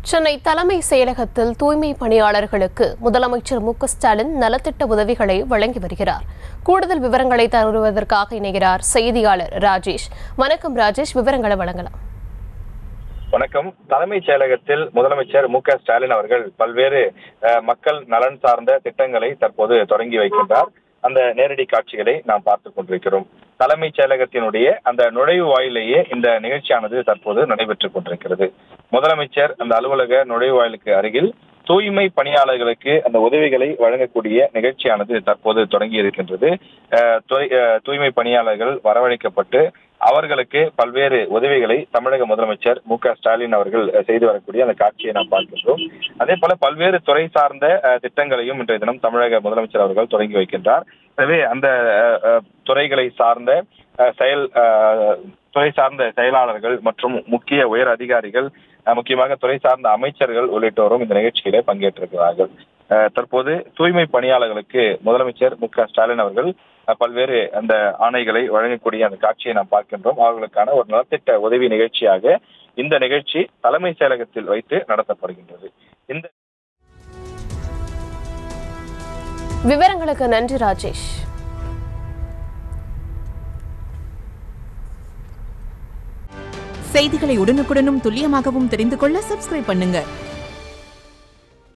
சென்னை தலைமை செயலகத்தில் தூய்மை பணியாளர்களுக்கு முதலமைச்சர் மு க ஸ்டாலின் நலத்திட்ட உதவிகளை வழங்கி வருகிறார் கூடுதல் விவரங்களை தருவதற்காக இணைகிறார் செய்தியாளர் ராஜேஷ் வணக்கம் ராஜேஷ் விவரங்களை வழங்கலாம் வணக்கம் தலைமைச் செயலகத்தில் முதலமைச்சர் மு க ஸ்டாலின் அவர்கள் பல்வேறு அஹ், மக்கள் நலன் சார்ந்த திட்டங்களை தற்போது தொடங்கி வைக்கின்றார் அந்த நேரடி காட்சிகளை நாம் பார்த்துக் கொண்டிருக்கிறோம் தலைமைச் செயலகத்தினுடைய அந்த நுழைவு வாயிலேயே இந்த நிகழ்ச்சியானது தற்போது நடைபெற்றுக் கொண்டிருக்கிறது முதலமைச்சர் அந்த அலுவலக நுழைவாயிலுக்கு அருகில் தூய்மை பணியாளர்களுக்கு அந்த உதவிகளை வழங்கக்கூடிய நிகழ்ச்சியானது தற்போது தொடங்கி இருக்கின்றது அஹ், துறை- அஹ், தூய்மை பணியாளர்கள் வரவழைக்கப்பட்டு அவர்களுக்கு பல்வேறு உதவிகளை தமிழக முதலமைச்சர் மு க ஸ்டாலின் அவர்கள் அஹ், செய்து வரக்கூடிய அந்த காட்சியை நாம் பார்க்கின்றோம் அதே போல பல்வேறு துறை சார்ந்த அஹ், திட்டங்களையும் இன்றைய தினம் தமிழக முதலமைச்சர் அவர்கள் தொடங்கி வைக்கின்றார் எனவே அந்த அஹ், அஹ், துறைகளை சார்ந்த அஹ், செயல் அஹ், துறை சார்ந்த செயலாளர்கள் மற்றும் முக்கிய உயர் அதிகாரிகள் அஹ், முக்கியமாக துறை சார்ந்த அமைச்சர்கள் உள்ளிட்டோரும் இந்த நிகழ்ச்சியிலே பங்கேற்றிருக்கிறார்கள் அஹ், தற்போது தூய்மை பணியாளர்களுக்கு முதலமைச்சர் மு க ஸ்டாலின் அவர்கள் அஹ், பல்வேறு அந்த ஆணைகளை வழங்கக்கூடிய அந்த காட்சியை நாம் பார்க்கின்றோம் அவர்களுக்கான ஒரு நலத்திட்ட உதவி நிகழ்ச்சியாக இந்த நிகழ்ச்சி தலைமை செயலகத்தில் வைத்து நடத்தப்படுகின்றது இந்த விவரங்களுக்கு நன்றி ராஜேஷ் செய்திகளை உடனுக்குடனும் துல்லியமாகவும் தெரிந்து கொள்ள சப்ஸ்கிரைப் பண்ணுங்க